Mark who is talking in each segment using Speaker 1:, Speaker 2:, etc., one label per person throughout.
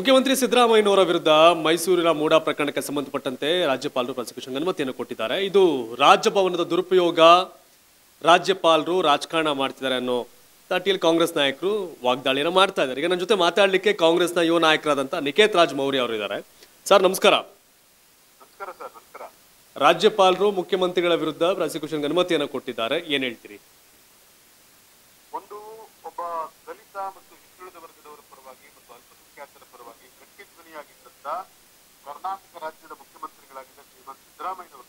Speaker 1: ಮುಖ್ಯಮಂತ್ರಿ ಸಿದ್ದರಾಮಯ್ಯನವರ ವಿರುದ್ಧ ಮೈಸೂರಿನ ಮೂಡಾ ಪ್ರಕರಣಕ್ಕೆ ಸಂಬಂಧಪಟ್ಟಂತೆ ರಾಜ್ಯಪಾಲರು ಪ್ರಾಸಿಕ್ಯೂಷನ್ ಅನುಮತಿಯನ್ನು ಕೊಟ್ಟಿದ್ದಾರೆ ಇದು ರಾಜಭವನದ ದುರುಪಯೋಗ ರಾಜ್ಯಪಾಲರು ರಾಜಕಾರಣ ಮಾಡ್ತಿದ್ದಾರೆ ಅನ್ನೋ ತಟ್ಟಿಯಲ್ಲಿ ಕಾಂಗ್ರೆಸ್ ನಾಯಕರು ವಾಗ್ದಾಳಿಯನ್ನು ಮಾಡ್ತಾ ಇದ್ದಾರೆ ಈಗ ನನ್ನ ಜೊತೆ ಮಾತಾಡಲಿಕ್ಕೆ ಕಾಂಗ್ರೆಸ್ನ ಯುವ ನಾಯಕರಾದಂಥ ನಿಕೇತ್ ರಾಜ್ ಮೌರ್ಯ ಅವರು ಇದ್ದಾರೆ ಸರ್ ನಮಸ್ಕಾರ
Speaker 2: ನಮಸ್ಕಾರ ಸರ್ ನಮಸ್ಕಾರ
Speaker 1: ರಾಜ್ಯಪಾಲರು ಮುಖ್ಯಮಂತ್ರಿಗಳ ವಿರುದ್ಧ ಪ್ರಾಸಿಕ್ಯೂಷನ್ಗೆ ಅನುಮತಿಯನ್ನು ಕೊಟ್ಟಿದ್ದಾರೆ ಏನ್ ಹೇಳ್ತೀರಿ
Speaker 2: ಒಂದು ಒಬ್ಬ ದಲಿತ ಮತ್ತು ಹಿಂದುಳಿದ ವರ್ಗದವರ ಪರವಾಗಿ ಮತ್ತು ಅಲ್ಪಸಂಖ್ಯಾತರ ಪರವಾಗಿ ಗಟ್ಟಿ ಧ್ವನಿಯಾಗಿದ್ದಂತ ಕರ್ನಾಟಕ ರಾಜ್ಯದ ಮುಖ್ಯಮಂತ್ರಿಗಳಾಗಿದ್ದ ಶ್ರೀಮಂತ ಸಿದ್ದರಾಮಯ್ಯನವರನ್ನ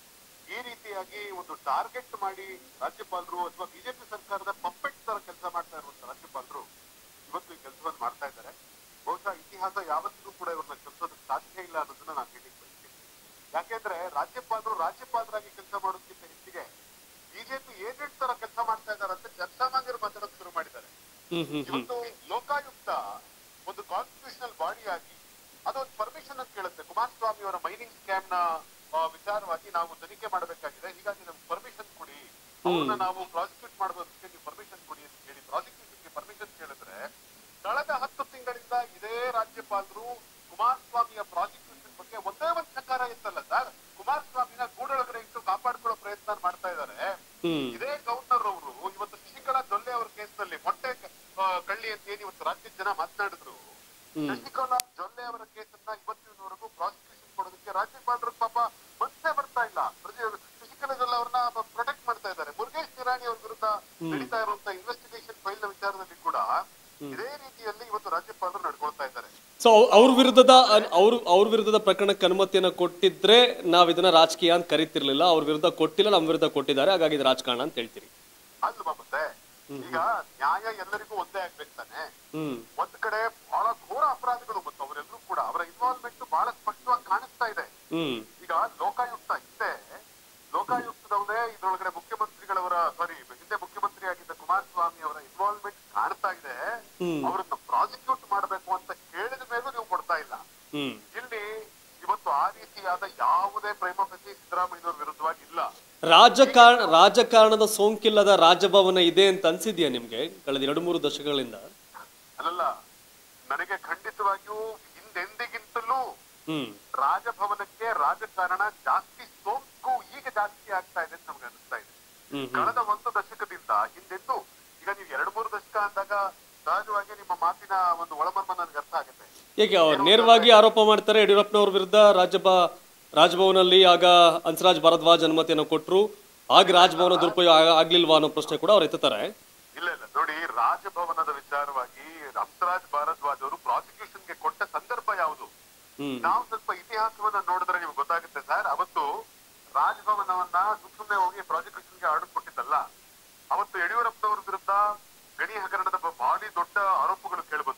Speaker 2: ಈ ರೀತಿಯಾಗಿ ಒಂದು ಟಾರ್ಗೆಟ್ ಮಾಡಿ ರಾಜ್ಯಪಾಲರು ಅಥವಾ ಬಿಜೆಪಿ ಸರ್ಕಾರದ ಪಪ್ಪೆಟ್ ತರ ಕೆಲಸ ಮಾಡ್ತಾ ಇರುವಂತ ರಾಜ್ಯಪಾಲರು ಇವತ್ತು ಈ ಕೆಲಸವನ್ನು ಮಾಡ್ತಾ ಇದ್ದಾರೆ ಬಹುಶಃ ಇತಿಹಾಸ ಯಾವತ್ತಿಗೂ ಕೂಡ ಇವ್ರನ್ನ ಕ್ಷಮಿಸೋದಕ್ಕೆ ಸಾಧ್ಯ ಇಲ್ಲ ಅನ್ನೋದನ್ನ ನಾನು ಹೇಳಿಕ್ ಬಯಸ್ತೀನಿ ಯಾಕೆಂದ್ರೆ ರಾಜ್ಯಪಾಲರು ರಾಜ್ಯಪಾಲರಾಗಿ ಕೆಲಸ ಮಾಡೋದಕ್ಕಿಂತ ಹೆಚ್ಚಿಗೆ ಬಿಜೆಪಿ ಏಜೆಂಟ್ ತರ ಕೆಲಸ ಮಾಡ್ತಾ ಇದ್ದಾರೆ ಅಂತ ಜನಸಾಮಾನ್ಯರು ಮಾತಾಡೋಕೆ ಶುರು ಮಾಡಿದ್ದಾರೆ
Speaker 1: ಹ್ಮ್ ಹ್ಮ್ ಹ್ಮ್
Speaker 2: ಇವತ್ತು ಲೋಕಾಯುಕ್ತ ಒಂದು ಕಾನ್ಸ್ಟಿಟ್ಯೂಷನಲ್ ಬಾಡಿ ಆಗಿ ಅದೊಂದು ಪರ್ಮಿಷನ್ ಅಂತ ಕೇಳುತ್ತೆ ಕುಮಾರಸ್ವಾಮಿ ಅವರ ಮೈನಿಂಗ್ ಸ್ಕ್ಯಾಮ್ ನ ಆ, ವಿಚಾರವಾಗಿ ನಾವು ತನಿಖೆ ಮಾಡಬೇಕಾಗಿದೆ ಹೀಗಾಗಿ ನಮ್ಗೆ ಪರ್ಮಿಷನ್ ಕೊಡಿ ಅವ್ರನ್ನ ನಾವು ಪ್ರಾಸಿಕ್ಯೂಟ್ ಮಾಡೋದಕ್ಕೆ ನೀವು ಪರ್ಮಿಷನ್ ಕೊಡಿ ಅಂತ ಹೇಳಿ ಪ್ರಾಸಿಕ್ಯೂಷನ್ಗೆ ಪರ್ಮಿಷನ್ ಕೇಳಿದ್ರೆ ಕಳೆದ ಹತ್ತು ತಿಂಗಳಿಂದ ಇದೇ ರಾಜ್ಯಪಾಲರು ಕುಮಾರಸ್ವಾಮಿಯ ಪ್ರಾಸಿಕ್ಯೂಷನ್ ಬಗ್ಗೆ ಒಂದೇ ಒಂದು ಚಕಾರ ಇತ್ತಲ್ಲ ಸರ್ ಕುಮಾರಸ್ವಾಮಿನ ಗೂಡೊಳಗಡೆ ಇಟ್ಟು ಕಾಪಾಡ್ಕೊಳ್ಳೋ ಪ್ರಯತ್ನ ಮಾಡ್ತಾ ಇದ್ದಾರೆ
Speaker 1: ಹ್ಮ್
Speaker 2: ಇದೇ ಗವರ್ನರ್ ಅವರು ಇವತ್ತು ಶಶಿಕಲಾ ಜೊಲ್ಲೆ ಅವರ ಕೇಸ್ನಲ್ಲಿ ಮೊಟ್ಟೆ ಆ, ಕಳ್ಳಿ ಅಂತ ಏನ್ ಇವತ್ತು ರಾಜ್ಯದ ಜನ ಮಾತನಾಡಿದ್ರು ಶಶಿಕಲಾ ಜೊಲ್ಲೆ ಅವರ ಕೇಸನ್ನ ಇವತ್ತಿನವರೆಗೂ ಪ್ರಾಸಿಕ್ಯೂಷನ್ ಕೊಡೋದಕ್ಕೆ ರಾಜ್ಯಪಾಲರು ಪಾಪ ಮತ್ತೆ ಬರ್ತಾ ಇಲ್ಲ ಪ್ರತಿ- ಶಶಿಕಲಾ ಜೊಲ್ಲೆ ಅವ್ರನ್ನ ಪ್ರೊಟೆಕ್ಟ್ ಮಾಡ್ತಾ ಇದ್ದಾರೆ ಮುರುಗೇಶ್ ನಿರಾಣಿ ಅವ್ರ ವಿರುದ್ಧ ನಡೀತಾ ಇರುವಂತ ಇನ್ವೆಸ್ಟಿಗೇಷನ್ ಫೈಲ್ ನ ವಿಚಾರದಲ್ಲಿ ಕೂಡ ಇದೇ ರೀತಿಯಲ್ಲಿ ಇವತ್ತು ರಾಜ್ಯಪಾಲರು ನಡ್ಕೊಳ್ತಾ ಇದ್ದಾರೆ
Speaker 1: ಸೊ ಅವ್ರ ವಿರುದ್ಧದ ಅವ್ರ ಅವ್ರ ವಿರುದ್ಧದ ಪ್ರಕರಣಕ್ಕೆ ಅನುಮತಿಯನ್ನು ಕೊಟ್ಟಿದ್ರೆ ನಾವ್ ಇದನ್ನ ರಾಜಕೀಯ ಅಂತ ಕರಿತಿರ್ಲಿಲ್ಲ ಅವ್ರ ವಿರುದ್ಧ ಕೊಟ್ಟಿಲ್ಲ ನಮ್ಮ ವಿರುದ್ಧ ಕೊಟ್ಟಿದ್ದಾರೆ ಹಾಗಾಗಿ ಇದು ರಾಜಕಾರಣ ಅಂತ ಹೇಳ್ತೀರಿ
Speaker 2: ಅಲ್ವಾ ಮತ್ತೆ ಈಗ ನ್ಯಾಯ ಎಲ್ಲರಿಗೂ ಒಂದೇ ಆಗ್ಬೇಕು ತಾನೆ
Speaker 1: ಹ್ಮ್
Speaker 2: ಒಂದ್ ಕಡೆ ಬಹಳ ಘೋರ ಅಪರಾಧಿಗಳು ಮತ್ತು ಅವರೆಲ್ಲರೂ ಕೂಡ ಅವರ ಇನ್ವಾಲ್ವ್ಮೆಂಟ್ ಬಹಳ ಸ್ಪಷ್ಟವಾಗಿ ಕಾಣಿಸ್ತಾ ಇದೆ
Speaker 1: ಹ್ಮ್
Speaker 2: ಈಗ ಲೋಕಾಯುಕ್ತ ಹಿಂದೆ ಲೋಕಾಯುಕ್ತದವರೇ ಇದ್ರೊಳಗಡೆ ಮುಖ್ಯಮಂತ್ರಿಗಳವರ ಸಾರಿ ಹಿಂದೆ ಮುಖ್ಯಮಂತ್ರಿ ಆಗಿದ್ದ ಕುಮಾರಸ್ವಾಮಿ ಅವರ ಇನ್ವಾಲ್ವ್ಮೆಂಟ್ ಕಾಣ್ತಾ ಇದೆ
Speaker 1: ಹ್ಮ್.
Speaker 2: ಅವರನ್ನು ಪ್ರಾಸಿಕ್ಯೂಟ್ ಮಾಡಬೇಕು ಅಂತ ಕೇಳಿದ ಮೇಲೂ ನೀವು ಕೊಡ್ತಾ ಇಲ್ಲ
Speaker 1: ಹ್ಮ್
Speaker 2: ಇಲ್ಲಿ ಇವತ್ತು ಆ ರೀತಿಯಾದ ಯಾವುದೇ ಪ್ರೇಮಪತಿ ಸಿದ್ದರಾಮಯ್ಯನವರ ವಿರುದ್ಧವಾಗಿ ಇಲ್ಲ
Speaker 1: ರಾಜಕಾರಣ ರಾಜಕಾರಣದ ಸೋಂಕಿಲ್ಲದ ರಾಜಭವನ ಇದೆ ಅಂತ ಅನ್ಸಿದ್ಯಾ ನಿಮ್ಗೆ ಕಳೆದ ಎರಡು ಮೂರು ದಶಕಗಳಿಂದ
Speaker 2: ಅಲ್ಲಲ್ಲ ನನಗೆ ಖಂಡಿತವಾಗಿಯೂ ಹಿಂದೆಂದಿಗಿಂತಲೂ
Speaker 1: ಹ್ಮ್
Speaker 2: ರಾಜಭವನಕ್ಕೆ ರಾಜಕಾರಣ ಜಾಸ್ತಿ ಸೋಂಕು ಈಗ ಜಾಸ್ತಿ ಆಗ್ತಾ ಇದೆ ಅಂತ ನಮ್ಗೆ ಅನಿಸ್ತಾ ಇದೆ
Speaker 1: ಹ್ಮ್ ಹ್ಮ್
Speaker 2: ಕಳೆದ ಒಂದು ದಶಕದಿಂದ ಹಿಂದೆಂದು ಈಗ ನೀವು ಎರಡು ಮೂರು ದಶಕ ಅಂದಾಗ ಸಹಜವಾಗಿ ನಿಮ್ಮ ಮಾತಿನ ಒಂದು ಒಳಮರ್ಮ ನನಗೆ ಅರ್ಥ ಆಗುತ್ತೆ
Speaker 1: ಏಕೆ ಅವ್ರು ನೇರವಾಗಿ ಆರೋಪ ಮಾಡ್ತಾರೆ ಯಡಿಯೂರಪ್ಪನವ್ರ ವಿರುದ್ಧ ರಾಜ್ಯಭ ರಾಜಭವನಲ್ಲಿ ಆಗ ಹಂಸರಾಜ್ ಭಾರದ್ವಾಜ್ ಅನುಮತಿಯನ್ನು ಕೊಟ್ರು ಆಗ ರಾಜಭವನ ದುರುಪಯೋಗ ಆಗ- ಆಗ್ಲಿಲ್ವಾ ಅನ್ನೋ ಪ್ರಶ್ನೆ ಕೂಡ ಅವ್ರು ಎತ್ತುತ್ತಾರೆ
Speaker 2: ಇಲ್ಲ ಇಲ್ಲ ನೋಡಿ ರಾಜಭವನದ ವಿಚಾರವಾಗಿ ಹಂಸರಾಜ್ ಭಾರದ್ವಾಜ್ ಅವರು ಪ್ರಾಸಿಕ್ಯೂಷನ್ಗೆ ಕೊಟ್ಟ ಸಂದರ್ಭ ಯಾವುದು
Speaker 1: ಹ್ಮ್
Speaker 2: ನಾವು ಸ್ವಲ್ಪ ಇತಿಹಾಸವನ್ನ ನೋಡಿದ್ರೆ ನಿಮ್ಗೆ ಗೊತ್ತಾಗುತ್ತೆ ಸರ್ ಅವತ್ತು ರಾಜಭವನವನ್ನ ಸುಮ್ಮನೆ ಹೋಗಿ ಪ್ರಾಸಿಕ್ಯೂಷನ್ಗೆ ಆರ್ಡರ್ ಕೊಟ್ಟಿದ್ದಲ್ಲ ಅವತ್ತು ಯಡಿಯೂರಪ್ಪನವರ ವಿರುದ್ಧ ಗಣಿ ಹಗರಣದ ಬ- ಭಾರಿ ದೊಡ್ಡ ಆರೋಪಗಳು ಕೇಳಿಬಂತು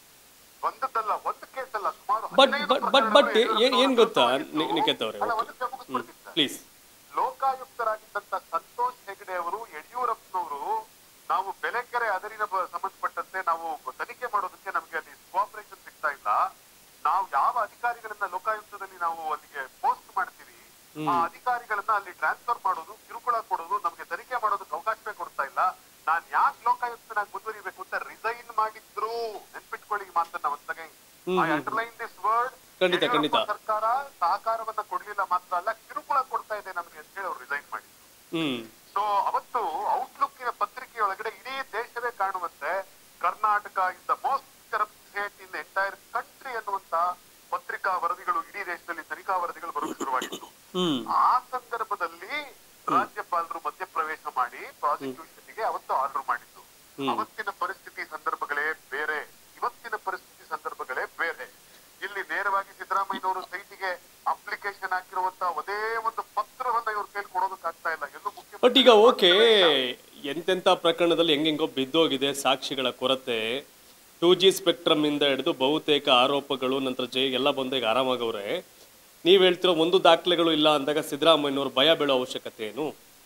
Speaker 2: ಒಂದದ್ದಲ್ಲ ಒಂದು ಕೇಸ್ ಅಲ್ಲ ಸುಮಾರು
Speaker 1: ಬಟ್
Speaker 2: ಹದಿನೈದು
Speaker 1: ಬಟ್ ಬಟ್ ಬಟ್
Speaker 2: ಪ್ರಕರಣಗಳು
Speaker 1: ಏನ್ ಏನ್ ಗೊತ್ತಾ
Speaker 2: ಯಡಿಯೂರಪ್ಪನವರ
Speaker 1: ನಿ- ನಿಖಿತ್ ಅವರೇ
Speaker 2: ಅಲ್ಲ, ಒಂದಕ್ಕೆ ಮುಗಿಸ್ಬಿಡ್ತೀನಿ ಸರ್.
Speaker 1: ಪ್ಲೀಸ್
Speaker 2: ಲೋಕಾಯುಕ್ತರಾಗಿದ್ದಂತ ಸಂತೋಷ್ ಹೆಗಡೆ ಅವರು ಯಡಿಯೂರಪ್ಪನವರು ನಾವು ಬೆಲೆಕೆರೆ ಅದರಿನ ಬ- ಸಂಬಂಧಪಟ್ಟಂತೆ ನಾವು ತನಿಖೆ ಮಾಡೋದಕ್ಕೆ ನಮಗೆ ಅಲ್ಲಿ ಕೋಆಪರೇಷನ್ ಸಿಗ್ತಾ ಇಲ್ಲ ನಾವು ಯಾವ ಅಧಿಕಾರಿಗಳನ್ನ ಲೋಕಾಯುಕ್ತದಲ್ಲಿ ನಾವು ಅಲ್ಲಿಗೆ ಪೋಸ್ಟ್ ಮಾಡ್ತೀವಿ ಆ ಅಧಿಕಾರಿಗಳನ್ನ ಅಲ್ಲಿ ಟ್ರಾನ್ಸ್ಫರ್ ಮಾಡೋದು ಕಿರುಕುಳ ಕೊಡೋದು ನಮಗೆ ತನಿಖೆ ಮಾಡೋದಕ್ಕೆ ಅವಕಾಶವೇ ಕೊಡ್ತಾ ಇಲ್ಲ ನಾನ್ ಯಾಕೆ ಲೋಕಾಯುಕ್ತನಾಗಿ ಮುಂದುವರಿಬೇಕು ಅಂತ ರಿಸೈನ್ ಮಾಡಿದ್ರು ನೆನ್ಪಿಟ್ಕೊಳ್ಳಿ ಈ ಮಾತನ್ನ ಒಂದ್ಸಗೆ ಐ ಅಂಡರ್ಲೈನ್ ದಿಸ್ ವರ್ಡ್
Speaker 1: ಖಂಡಿತ, ಖಂಡಿತ.
Speaker 2: ಸರ್ಕಾರ ಸಹಕಾರವನ್ನ ಕೊಡ್ಲಿಲ್ಲ ಮಾತ್ರ ಅಲ್ಲ ಕಿರುಕುಳ ಕೊಡ್ತಾ ಇದೆ ನಮಗೆ ಅಂತ ಹೇಳಿ ಅವ್ರು ರಿಸೈನ್ ಮಾಡಿದ್ರು
Speaker 1: ಹ್ಮ್
Speaker 2: ಸೊ ಅವತ್ತು ಔಟ್ಲುಕ್ಕಿನ ಪತ್ರಿಕೆಯೊಳಗಡೆ ಇಡೀ ದೇಶವೇ ಕಾಣುವಂತೆ Karnataka is the most corrupt state in entire country ಅನ್ನುವಂತ ಪತ್ರಿಕಾ ವರದಿಗಳು ಇಡೀ ದೇಶದಲ್ಲಿ ತನಿಖಾ ವರದಿಗಳು ಬರೋದು ಶುರುವಾಗಿತ್ತು
Speaker 1: ಹ್ಮ್
Speaker 2: ಆ ಸಂದರ್ಭದಲ್ಲಿ ರಾಜ್ಯಪಾಲರು ಮಧ್ಯಪ್ರವೇಶ ಮಾಡಿ ಪ್ರಾಸಿಕ್ಯೂಷನ್ಗೆ ಅವತ್ತು ಆರ್ಡರ್ ಮಾಡಿದ್ದು ಅವತ್ತಿನ ಪರಿಸ್ಥಿತಿ ಸಂದರ್ಭಗಳೇ ಬೇರೆ ಇವತ್ತಿನ ಪರಿಸ್ಥಿತಿ ಸಂದರ್ಭಗಳೇ ಬೇರೆ ಇಲ್ಲಿ ನೇರವಾಗಿ ಸಿದ್ದರಾಮಯ್ಯನವರು ಸೈಟಿಗೆ ಅಪ್ಲಿಕೇಶನ್ ಹಾಕಿರುವಂತ ಒಂದೇ ಒಂದು ಪತ್ರವನ್ನ ಇವ್ರ ಕೈಲಿ ಕೊಡೋದಕ್ಕಾಗ್ತಾ ಇಲ್ಲ ಎಲ್ಲೂ ಮುಖ್ಯ
Speaker 1: ಬಟ್ ಈಗ ಓಕೆ ಎಂತೆಂಥ ಪ್ರಕರಣದಲ್ಲಿ ಹೆಂಗೆಂಗೋ ಬಿದ್ದೋಗಿದೆ ಸಾಕ್ಷಿಗಳ ಕೊರತೆ ಟೂ ಜಿ ಸ್ಪೆಕ್ಟ್ರಮ್ ಇಂದ ಹಿಡಿದು ಬಹುತೇಕ ಆರೋಪಗಳು ನಂತರ ಜೈಗೆ ಎಲ್ಲ ಬಂದು ಈಗ ಆರಾಮಾಗವ್ರೆ ನೀವ್ ಹೇಳ್ತಿರೋ ಒಂದು ದಾಖಲೆಗಳು ಇಲ್ಲ ಅಂದಾಗ ಸಿದ್ದರಾಮಯ್ಯನವ್ರು ಭಯ ಬೀಳೋ ಅವಶ್ಯಕತೆ ಏನು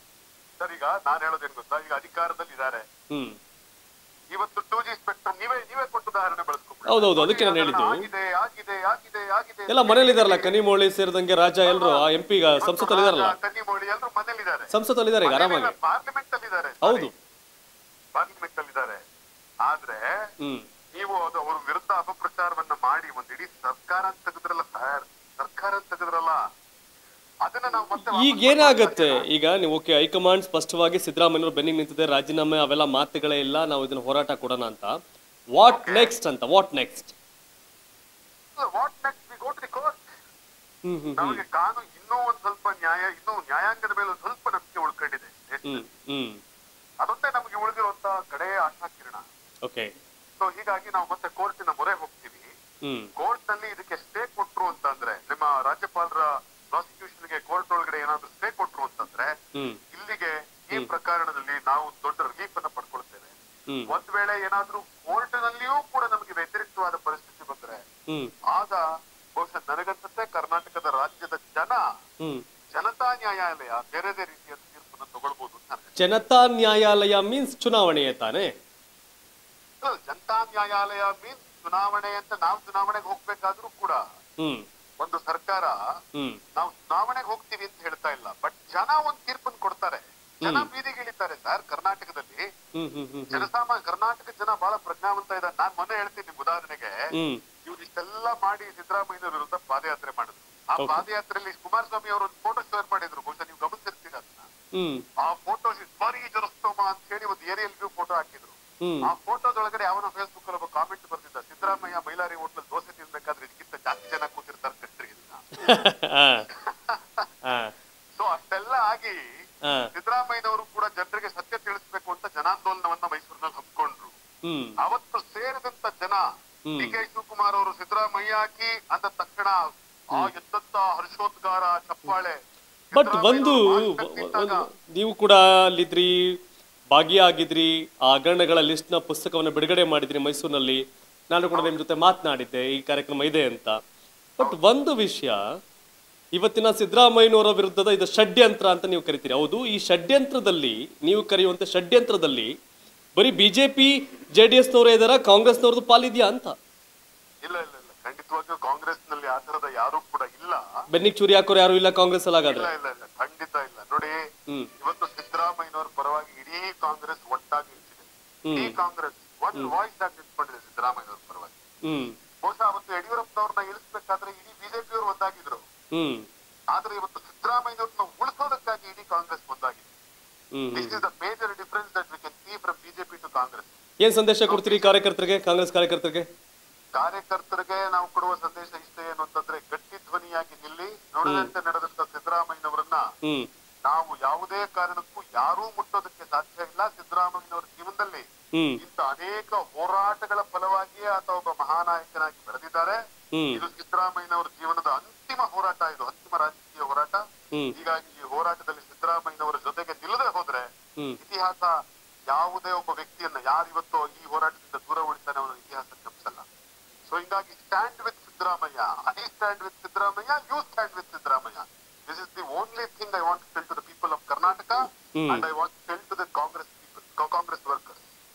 Speaker 2: ಸರ್ ಈಗ ನಾನ್ ಹೇಳೋದೇನ್ ಗೊತ್ತಾ ಈಗ ಅಧಿಕಾರದಲ್ಲಿ ಇದ್ದಾರೆ
Speaker 1: ಹ್ಮ್
Speaker 2: ಇವತ್ತು ಟೂ ಜಿ ಸ್ಪೆಕ್ಟ್ರಮ್ ನೀವೇ ನೀವೇ ಕೊಟ್ಟು ಉದಾಹರಣೆ ಬಳಸ್ಕೊಂಡು
Speaker 1: ಹೌದೌದು ಅದಕ್ಕೆ ನಾನು ಹೇಳಿದ್ದು
Speaker 2: ಆಗಿದೆ ಆಗಿದೆ ಆಗಿದೆ ಆಗಿದೆ
Speaker 1: ಎಲ್ಲ ಮನೇಲಿದಾರಲ್ಲ ಕನಿಮೋಳಿ ಸೇರಿದಂಗೆ ರಾಜ ಎಲ್ರು ಆ ಎಂ ಪಿ ಈಗ ಸಂಸತ್ತಲ್ಲಿ ಇದಾರಲ್ಲ
Speaker 2: ಕನ್ನಿಮೋಳಿ ಎಲ್ಲರೂ ಮನೇಲಿದ್ದಾರೆ
Speaker 1: ಸಂಸತ್ತಲ್ಲಿ ಇದಾರೆ ಈಗ ಆರಾಮಾಗಿ
Speaker 2: ಪಾರ್ಲಿಮೆಂಟ್ ಅಲ್ಲಿ ಇದ್ದಾರೆ
Speaker 1: ಹೌದು
Speaker 2: ಪಾರ್ಲಿಮೆಂಟ್ ಅಲ್ಲಿ ಇದ್ದಾರೆ ಆದ್ರೆ
Speaker 1: ಹ್ಮ್
Speaker 2: ನೀವು ಅದು ಅವ್ರ ವಿರುದ್ಧ ಅಪಪ್ರಚಾರವನ್ನ ಮಾಡಿ ಒಂದ್ ಇಡೀ ಸರ್ಕಾರ ಅಂತ ತೆಗೆದ್ರಲ್ಲ ಸರ್ ಸರ್ಕಾರ ಅಂತ ತೆಗೆದ್ರಲ್ಲ ಅದನ್ನ ನಾವು ಮತ್ತೆ
Speaker 1: ಈಗ ಏನಾಗುತ್ತೆ ಈಗ ನೀವು ಓಕೆ ಹೈಕಮಾಂಡ್ ಸ್ಪಷ್ಟವಾಗಿ ಸಿದ್ದರಾಮಯ್ಯವರು ಬೆನ್ನಿಗೆ ನಿಂತಿದೆ ರಾಜೀನಾಮೆ ಅವೆಲ್ಲ ಮಾತುಗಳೇ ಇಲ್ಲ ನಾವು ಇದನ್ನ ಹೋರಾಟ ಕೊಡೋಣ ಅಂತ ವಾಟ್ ನೆಕ್ಸ್ಟ್ ಅಂತ what next
Speaker 2: what next we go to the court
Speaker 1: hmm hmm
Speaker 2: ನಮಗೆ ಕಾನೂನು ಇನ್ನೂ ಒಂದ್ ಸ್ವಲ್ಪ ನ್ಯಾಯ ಇನ್ನೂ ನ್ಯಾಯಾಂಗದ ಮೇಲೆ ಒಂದ್ ಸ್ವಲ್ಪ ನಂಬಿಕೆ ಉಳ್ಕೊಂಡಿದೆ
Speaker 1: ಹ್ಮ್ ಹ್ಮ್
Speaker 2: ಅದೊಂದೇ ನಮಗೆ ಉಳಿದಿರುವಂತ ಕಡೆ ಆಶಾ ಕಿರಣ
Speaker 1: ಓಕೆ
Speaker 2: ಸೊ ಹೀಗಾಗಿ ನಾವು ಮತ್ತೆ ಕೋರ್ಟಿನ ಮೊರೆ ಹೋಗ್ತೀವಿ
Speaker 1: ಹ್ಮ್
Speaker 2: ಕೋರ್ಟ್ ನಲ್ಲಿ ಇದಕ್ಕೆ ಸ್ಟೇ ಕೊಟ್ರು ಅಂತಂದ್ರೆ ನಿಮ್ಮ ರಾಜ್ಯಪಾಲರ ಪ್ರಾಸಿಕ್ಯೂಷನ್ ಗೆ ಕೋರ್ಟ್ ಒಳಗಡೆ ಏನಾದ್ರು ಸ್ಟೇ ಕೊಟ್ರು ಅಂತಂದ್ರೆ
Speaker 1: ಹ್ಮ್
Speaker 2: ಇಲ್ಲಿಗೆ ಈ ಪ್ರಕರಣದಲ್ಲಿ ನಾವು ದೊಡ್ಡ ರಿಲೀಫ್ ಅನ್ನ ಪಡ್ಕೊಳ್ತೇವೆ
Speaker 1: ಹ್ಮ್
Speaker 2: ಒಂದ್ ವೇಳೆ ಏನಾದ್ರೂ ಕೋರ್ಟ್ ನಲ್ಲಿಯೂ ಕೂಡ ನಮಗೆ ವ್ಯತಿರಿಕ್ತವಾದ ಪರಿಸ್ಥಿತಿ ಬಂದ್ರೆ
Speaker 1: ಹ್ಮ್
Speaker 2: ಆಗ ಬಹುಶಃ ನನಗನ್ಸುತ್ತೆ ಕರ್ನಾಟಕದ ರಾಜ್ಯದ ಜನ
Speaker 1: ಹ್ಮ್
Speaker 2: ಜನತಾ ನ್ಯಾಯಾಲಯ ಬೇರೆದೇ ರೀತಿಯ ತೀರ್ಪನ್ನು ತಗೊಳ್ಬಹುದು ಅಂತ ನನಗೆ
Speaker 1: ಜನತಾ ನ್ಯಾಯಾಲಯ ಮೀನ್ಸ್ ಚುನಾವಣೆಯೇ ತಾನೇ
Speaker 2: ಅಲ್ಲ, ಜನತಾ ನ್ಯಾಯಾಲಯ ಮೀನ್ಸ್ ಚುನಾವಣೆ ಅಂತ ನಾವು ಚುನಾವಣೆಗೆ ಹೋಗ್ಬೇಕಾದ್ರೂ ಕೂಡ
Speaker 1: ಹ್ಮ್
Speaker 2: ಒಂದು ಸರ್ಕಾರ
Speaker 1: ಹ್ಮ್
Speaker 2: ನಾವು ಚುನಾವಣೆಗೆ ಹೋಗ್ತೀವಿ ಅಂತ ಹೇಳ್ತಾ ಇಲ್ಲ ಬಟ್ ಜನ ಒಂದ್ ತೀರ್ಪನ್ನು ಕೊಡ್ತಾರೆ ಜನ ಬೀದಿಗೆ ಇಳಿತಾರೆ ಸರ್ ಕರ್ನಾಟಕದಲ್ಲಿ
Speaker 1: ಹ್ಮ್ ಹ್ಮ್ ಹ್ಮ್ ಹ್ಮ್
Speaker 2: ಜನಸಾಮಾನ್ಯ ಕರ್ನಾಟಕ ಜನ ಬಹಳ ಪ್ರಜ್ಞಾವಂತ ಇದ್ದಾರೆ ನಾನ್ ಮೊನ್ನೆ ಹೇಳ್ತೀನಿ ನಿಮ್ಗೆ ಉದಾಹರಣೆಗೆ
Speaker 1: ಹ್ಮ್
Speaker 2: ಇವ್ರು ಇಷ್ಟೆಲ್ಲ ಮಾಡಿ ಸಿದ್ದರಾಮಯ್ಯ ವಿರುದ್ಧ ಪಾದಯಾತ್ರೆ ಮಾಡಿದ್ರು ಆ ಪಾದಯಾತ್ರೆಯಲ್ಲಿ ಕುಮಾರಸ್ವಾಮಿ ಅವರು ಒಂದು ಫೋಟೋ ಶೇರ್ ಮಾಡಿದ್ರು ಬಹುಶಃ ನೀವು ಗಮನಿಸಿರ್ತೀರ ಅದನ್ನ
Speaker 1: ಹ್ಮ್
Speaker 2: ಆ ಫೋಟೋ ಬಾರಿ ಜರಸ್ತೋಮ ಅಂತ ಹೇಳಿ ಒಂದು ಏರಿಯಲ್ ವ್ಯೂ ಫೋಟೋ ಹಾಕಿದ್ರು
Speaker 1: ಹ್ಮ್
Speaker 2: ಆ ಫೋಟೋದೊಳಗಡೆ ಅವನ ಫೇಸ್ಬುಕ್ ಅಲ್ಲಿ ಒಬ್ಬ ಕಾಮೆಂಟ್ ಬರ್ತಿದ್ದ ಸಿದ್ದರಾಮಯ್ಯ ಬೈಲಾರಿ ಹೋಟ್ಲಲ್ಲಿ ದೋಸೆ ತಿನ್ಬೇಕಾದ್ರೆ ಇದಕ್ಕಿಂತ ಜಾಸ್ತಿ ಜನ ಕೂತಿರ್ತಾರೆ ಕಟ್ರಿ
Speaker 1: ಹಾ ಹಾ
Speaker 2: ಸೊ ಅಷ್ಟೆಲ್ಲ ಆಗಿ
Speaker 1: ಹಾ
Speaker 2: ಸಿದ್ದರಾಮಯ್ಯನವರು ಕೂಡ ಜನರಿಗೆ ಸತ್ಯ ತಿಳಿಸ್ಬೇಕು ಅಂತ ಜನಾಂದೋಲನವನ್ನ ಮೈಸೂರಿನಲ್ಲಿ ಹಮ್ಮಿಕೊಂಡ್ರು
Speaker 1: ಹ್ಮ್
Speaker 2: ಅವತ್ತು ಸೇರಿದಂತ ಜನ
Speaker 1: ಹ್ಮ್.
Speaker 2: ಡಿ ಕೆ ಶಿವಕುಮಾರ್ ಅವರು ಸಿದ್ದರಾಮಯ್ಯ ಹಾಕಿ ಅಂದ ತಕ್ಷಣ ಆ ಎದ್ದಂತ ಹರ್ಷೋದ್ಗಾರ ಚಪ್ಪಾಳೆ
Speaker 1: ಬಟ್
Speaker 2: ಸಿದ್ದರಾಮಯ್ಯನವರು
Speaker 1: ಒಂದು
Speaker 2: ಮಾತು ಕಟ್ಟಿದ್ದಾಗ
Speaker 1: ಒಂದು- ನೀವು ಕೂಡ ಅಲ್ಲಿದ್ರಿ ಭಾಗಿಯಾಗಿದ್ರಿ ಆ ಹಗರಣಗಳ ಲಿಸ್ಟ್ನ ಪುಸ್ತಕವನ್ನು ಬಿಡುಗಡೆ ಮಾಡಿದ್ರಿ ಮೈಸೂರಿನಲ್ಲಿ ನಾನು ಕೂಡ ನಿಮ್ಮ ಜೊತೆ ಮಾತನಾಡಿದ್ದೆ ಈ ಕಾರ್ಯಕ್ರಮ ಇದೆ ಅಂತ ಬಟ್ ಒಂದು ವಿಷಯ ಇವತ್ತಿನ ಸಿದ್ದರಾಮಯ್ಯನವರ ವಿರುದ್ಧದ ಇದು ಷಡ್ಯಂತ್ರ ಅಂತ ನೀವು ಕರಿತೀರಿ ಹೌದು ಈ ಷಡ್ಯಂತ್ರದಲ್ಲಿ ನೀವು ಕರೆಯುವಂತೆ ಷಡ್ಯಂತ್ರದಲ್ಲಿ ಬರೀ ಬಿಜೆಪಿ ಜೆ ಡಿ ಎಸ್ನವರೇ ಇದಾರ ಕಾಂಗ್ರೆಸ್ನವ್ರದ್ದು ಪಾಲಿದ್ಯಾ ಅಂತ
Speaker 2: ಇಲ್ಲ ಇಲ್ಲ ಇಲ್ಲ ಖಂಡಿತವಾಗಿಯೂ ಕಾಂಗ್ರೆಸ್ ನಲ್ಲಿ ಆ ತರದ ಯಾರು ಕೂಡ ಇಲ್ಲ
Speaker 1: ಬೆನ್ನಿಗೆ ಚೂರಿ ಹಾಕೋರು ಯಾರು ಇಲ್ಲ ಕಾಂಗ್ರೆಸ್ ಅಲ್ಲಿ ಹಾಗಾದ್ರೆ
Speaker 2: ಇಲ್ಲ ಇಲ್ಲ ಇಲ್ಲ ಖಂಡಿತ ಇಲ್ಲ ನೋಡಿ
Speaker 1: ಹ್ಮ್
Speaker 2: ಇವತ್ತು ಸಿದ್ದರಾಮಯ್ಯನವರ ಪರವಾಗಿ ಇಡೀ ಕಾಂಗ್ರೆಸ್ ಒಟ್ಟಾಗಿ ನಿಂತಿದೆ ಇಡೀ ಕಾಂಗ್ರೆಸ್ ಒಂದು ವಾಯ್ಸ್ ಆಗಿ ನಿಂತ್ಕೊಂಡಿದೆ ಸಿದ್ದರಾಮಯ್ಯನವರ ಪರವಾಗಿ
Speaker 1: ಹ್ಮ್
Speaker 2: ಬಹುಶಃ ಅವತ್ತು ಯಡಿಯೂರಪ್ಪನವ್ರನ್ನ ಇಳಿಸ್ಬೇಕಾದ್ರೆ ಇಡೀ ಬಿಜೆಪಿಯವರು ಒಂದಾಗಿದ್ರು
Speaker 1: ಹ್ಮ್
Speaker 2: ಆದ್ರೆ ಇವತ್ತು ಸಿದ್ದರಾಮಯ್ಯನವ್ರನ್ನ ಉಳಿಸೋದಕ್ಕಾಗಿ ಇಡೀ ಕಾಂಗ್ರೆಸ್ ಒಂದಾಗಿದೆ
Speaker 1: hmm
Speaker 2: this is the major difference that we can see from BJP to Congress
Speaker 1: ಏನ್ ಸಂದೇಶ ಕೊಡ್ತೀರಿ ಕಾರ್ಯಕರ್ತರಿಗೆ ಕಾಂಗ್ರೆಸ್ ಕಾರ್ಯಕರ್ತರಿಗೆ
Speaker 2: ಕಾರ್ಯಕರ್ತರಿಗೆ ನಾವು ಕೊಡುವ ಸಂದೇಶ ಇಷ್ಟೇ ಏನು ಅಂತಂದ್ರೆ ಗಟ್ಟಿ ಧ್ವನಿಯಾಗಿ ನಿಲ್ಲಿ ನುಡಿದಂತೆ ನಡೆದಂತ ಸಿದ್ದರಾಮಯ್ಯನವರನ್ನ
Speaker 1: ಹ್ಮ್
Speaker 2: ನಾವು ಯಾವುದೇ ಕಾರಣಕ್ಕೂ ಯಾರೂ ಮುಟ್ಟೋದಕ್ಕೆ ಸಾಧ್ಯ ಇಲ್ಲ ಸಿದ್ದರಾಮಯ್ಯನವರ ಜೀವನದಲ್ಲಿ
Speaker 1: ಹ್ಮ್
Speaker 2: ಇಂಥ ಅನೇಕ ಹೋರಾಟಗಳ ಫಲವಾಗಿಯೇ ಆತ ಒಬ್ಬ ಮಹಾನಾಯಕನಾಗಿ ಬೆಳೆದಿದ್ದಾರೆ
Speaker 1: ಹ್ಮ್
Speaker 2: ಇದು ಸಿದ್ದರಾಮಯ್ಯನವರ ಜೀವನದ ಅಂತಿಮ ಹೋರಾಟ ಇದು ಅಂತಿಮ ರಾಜಕೀಯ ಹೋರಾಟ
Speaker 1: ಹ್ಮ್
Speaker 2: ಹೀಗಾಗಿ ಈ ಹೋರಾಟದಲ್ಲಿ ಸಿದ್ದರಾಮಯ್ಯನವರ ಜೊತೆಗೆ ನಿಲ್ಲದೆ ಹೋದ್ರೆ
Speaker 1: ಹ್ಮ್
Speaker 2: ಇತಿಹಾಸ ಯಾವುದೇ ಒಬ್ಬ ವ್ಯಕ್ತಿಯನ್ನ ಯಾರಿವತ್ತು ಈ ಹೋರಾಟದಿಂದ ದೂರ ಉಳಿತಾನೆ ಅವನ ಇತಿಹಾಸ ಕ್ಷಮಿಸಲ್ಲ ಸೊ ಹಿಂಗಾಗಿ stand with Siddaramaiah I stand with Siddaramaiah you stand with Siddaramaiah this is the only thing I want tell to the people of Karnataka and I want tell to the Congress people Congress workers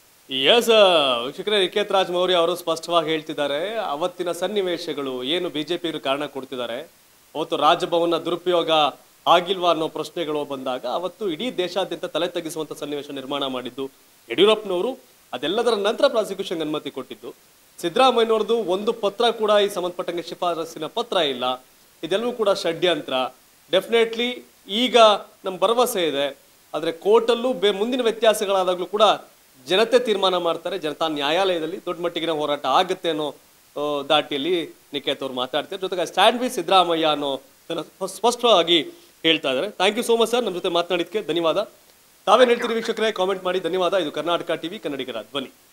Speaker 1: yes ವೀಕ್ಷಕರೇ ನಿಖೇತ್ ರಾಜ್ ಮೌರ್ಯ ಅವರು ಸ್ಪಷ್ಟವಾಗಿ ಹೇಳ್ತಿದ್ದಾರೆ ಅವತ್ತಿನ ಸನ್ನಿವೇಶಗಳು ಏನು ಬಿಜೆಪಿ ಕಾರಣ ಕೊಡ್ತಿದ್ದಾರೆ ಅವತ್ತು ರಾಜಭವನ ದುರುಪಯೋಗ ಆಗಿಲ್ವಾ ಅನ್ನೋ ಪ್ರಶ್ನೆಗಳು ಬಂದಾಗ ಅವತ್ತು ಇಡೀ ದೇಶಾದ್ಯಂತ ತಲೆ ತಗ್ಗಿಸುವಂತ ಸನ್ನಿವೇಶ ನಿರ್ಮಾಣ ಮಾಡಿದ್ದು ಯಡಿಯೂರಪ್ಪನವರು ಅದೆಲ್ಲದರ ನಂತರ ಪ್ರಾಸಿಕ್ಯೂಷನ್ ಅನುಮತಿ ಕೊಟ್ಟಿದ್ದು ಸಿದ್ದರಾಮಯ್ಯನವ್ರದ್ದು ಒಂದು ಪತ್ರ ಕೂಡ ಈ ಸಂಬಂಧಪಟ್ಟಂಗೆ ಶಿಫಾರಸ್ಸಿನ ಪತ್ರ ಇಲ್ಲ ಇದೆಲ್ಲವೂ ಕೂಡ ಷಡ್ಯಂತ್ರ ಡೆಫಿನೆಟ್ಲಿ ಈಗ ನಮ್ಮ ಭರವಸೆ ಇದೆ ಆದರೆ ಕೋರ್ಟಲ್ಲೂ ಬೇ ಮುಂದಿನ ವ್ಯತ್ಯಾಸಗಳಾದಾಗಲೂ ಕೂಡ ಜನತೆ ತೀರ್ಮಾನ ಮಾಡ್ತಾರೆ ಜನತಾ ನ್ಯಾಯಾಲಯದಲ್ಲಿ ದೊಡ್ಡ ಮಟ್ಟಿಗಿನ ಹೋರಾಟ ಆಗುತ್ತೆ ಅನ್ನೋ ಆ, ದಾಟಿಯಲ್ಲಿ ನಿಖೇತ್ ಅವ್ರು ಮಾತಾಡ್ತಾರೆ ಜೊತೆಗೆ ಸ್ಟ್ಯಾಂಡ್ ವಿ ಸಿದ್ದರಾಮಯ್ಯ ಅನ್ನೋ ಸ್ಪಷ್ಟವಾಗಿ ಹೇಳ್ತಾ ಇದ್ದಾರೆ thank you so much sir ನಮ್ಮ ಜೊತೆ ಮಾತನಾಡಿದ್ದಕ್ಕೆ ಧನ್ಯವಾದ ತಾವೇನು ಹೇಳ್ತೀರಿ ವೀಕ್ಷಕರೇ ಕಾಮೆಂಟ್ ಮಾಡಿ ಧನ್ಯವಾದ ಇದು ಕರ್ನಾಟಕ ಟಿವಿ ಕನ್ನಡಿಗರ ಧ್ವನಿ